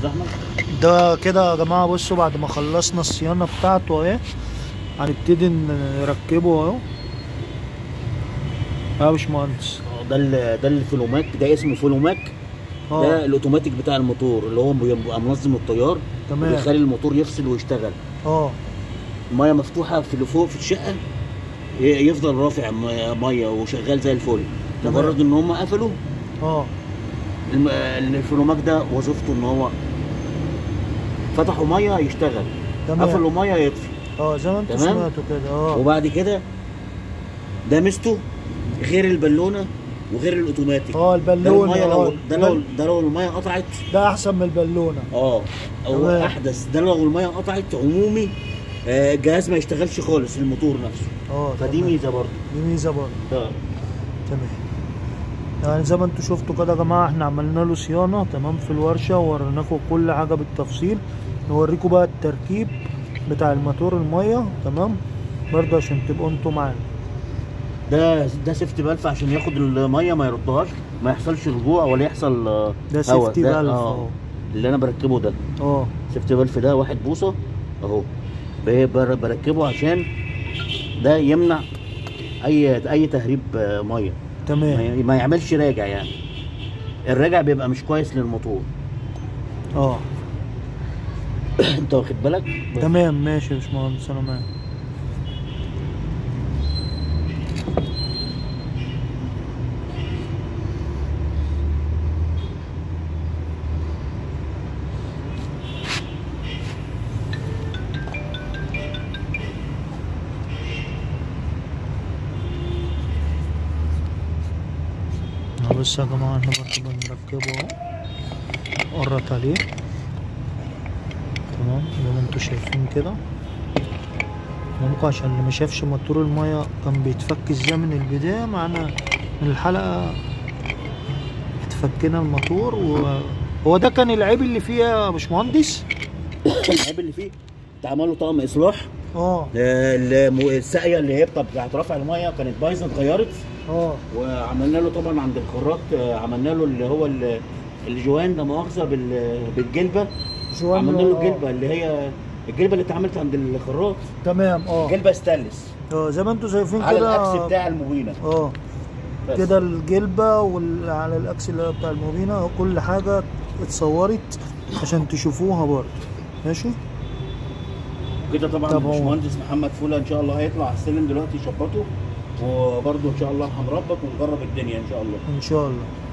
احمد ده كده يا جماعه بصوا بعد ما خلصنا الصيانه بتاعته اهي هنبتدي نركبه اهو اه يا باشمهندس اه ده ال- ده الفلوماك ده اسمه فلوماك ده اه الاوتوماتيك بتاع الموتور اللي هو بيبقى منظم التيار تمام وبيخلي الموتور يفصل ويشتغل اه الميه مفتوحه في اللي فوق في الشقه ي- يفضل رافع م- ميه وشغال زي الفل تمام. مجرد ان هم قفلوا اه الم- الفلوماك ده وظيفته ان هو فتحوا ميه يشتغل تمام قفلوا ميه يطفي اه زي ما انتوا تمام. سمعتوا كده اه وبعد كده ده ميزته غير البالونه وغير الاوتوماتيك اه ده البالونه الميه لو اه ده لو ده لو الميه قطعت ده احسن من البالونه اه او تمام. احدث ده لو الميه قطعت عمومي آه، الجهاز ما يشتغلش خالص الموتور نفسه اه فدي تمام. ميزه برضه دي ميزه برضه ده تمام يعني زي ما انتوا شفتوا كده يا جماعه احنا عملنا له صيانه تمام في الورشه ووريناكم كل حاجه بالتفصيل نوريكم بقى التركيب بتاع الموتور الميه تمام برضه عشان تبقوا انتوا معانا ده ده سيفتي بلف عشان ياخد الميه ما يردهاش ما يحصلش رجوع ولا يحصل آه، ده هوا. سيفتي ده- بلف اه اهو اللي انا بركبه ده اه سيفتي بلف ده واحد بوصه اهو ب- بر- بركبه عشان ده يمنع اي اي تهريب آه، ميه تمام ما ي- ما يعملش راجع يعني الراجع بيبقى مش كويس للموتور اه انت واخد بالك تمام ماشي يا باشمهندس انا معاك آه، بص يا جماعة احنا برضه بنركبه اهو قرط عليه تمام زي ما انتوا شايفين كده ممكن عشان اللي ما شافش موتور المية كان بيتفك ازاي من البداية معانا من الحلقة اتفكنا الموتور و هو ده كان العيب اللي فيه يا باشمهندس العيب اللي فيه اتعمل له طقم اصلاح اه الم- الساقيه اللي هي بتاع- بتاعت رفع الميه كانت بايظه اتغيرت اه وعملنا له طبعا عند الخراط آه، عملنا له اللي هو ال- الجوان ده مؤاخذه بال- بالجلبه جوان عملنا له آه. الجلبه اللي هي الجلبه اللي اتعملت عند الخراط تمام اه جلبه ستانلس اه زي ما انتوا شايفين على كده الاكس بتاع المبينه اه بس. كده الجلبة وعلى الاكس اللي هو بتاع المبينة كل حاجة اتصورت عشان تشوفوها برضه ماشي كده طبعا طب هو- الباشمهندس محمد فوله ان شاء الله هيطلع على السلم دلوقتي يشبطه وبرده ان شاء الله هنربط ونجرب الدنيا ان شاء الله ان شاء الله